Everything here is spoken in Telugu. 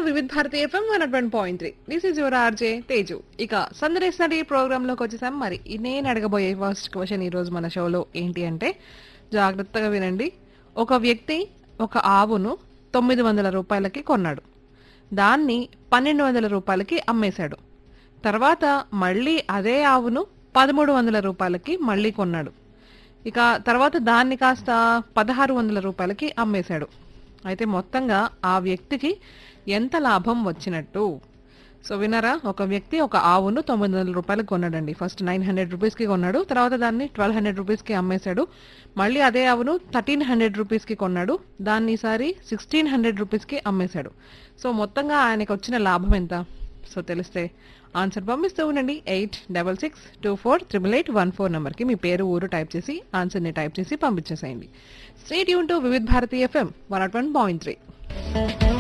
Vividh Bharati FM one one point three this is your RJ Teju ఇక సందర్శన ఈ ప్రోగ్రామ్ లోకి వచ్చేసాం మరి ఈ నేను అడగబోయే ఫస్ట్ క్వశ్చన్ ఈ రోజు మన షోలో ఏంటి అంటే జాగ్రత్తగా వినండి ఒక వ్యక్తి ఒక ఆవును తొమ్మిది వందల రూపాయలకి కొన్నాడు దాన్ని పన్నెండు వందల రూపాయలకి అమ్మేశాడు తర్వాత మళ్ళీ అదే ఆవును పదమూడు వందల రూపాయలకి మళ్ళీ కొన్నాడు ఇక తర్వాత దాన్ని కాస్త పదహారు వందల రూపాయలకి అమ్మేశాడు అయితే మొత్తంగా ఆ వ్యక్తికి ఎంత లాభం వచ్చినట్టు సో వినరా ఒక వ్యక్తి ఒక ఆవును తొమ్మిది వందల రూపాయలకు కొన్నాడండి ఫస్ట్ నైన్ హండ్రెడ్ రూపీస్కి కొన్నాడు తర్వాత దాన్ని ట్వెల్వ్ హండ్రెడ్ రూపీస్కి అమ్మేశాడు మళ్ళీ అదే ఆవును థర్టీన్ హండ్రెడ్ రూపీస్కి కొన్నాడు దాన్ని ఈసారి సిక్స్టీన్ హండ్రెడ్ రూపీస్కి అమ్మేశాడు సో మొత్తంగా ఆయనకు వచ్చిన లాభం ఎంత సో తెలిస్తే ఆన్సర్ పంపిస్తూ ఉండండి eight double six two four triple eight one four నెంబర్కి మీ పేరు ఊరు టైప్ చేసి ఆన్సర్ని టైప్ చేసి పంపించేసేయండి స్టేట్ యూన్ to Vividh Bharati FM one nought one point three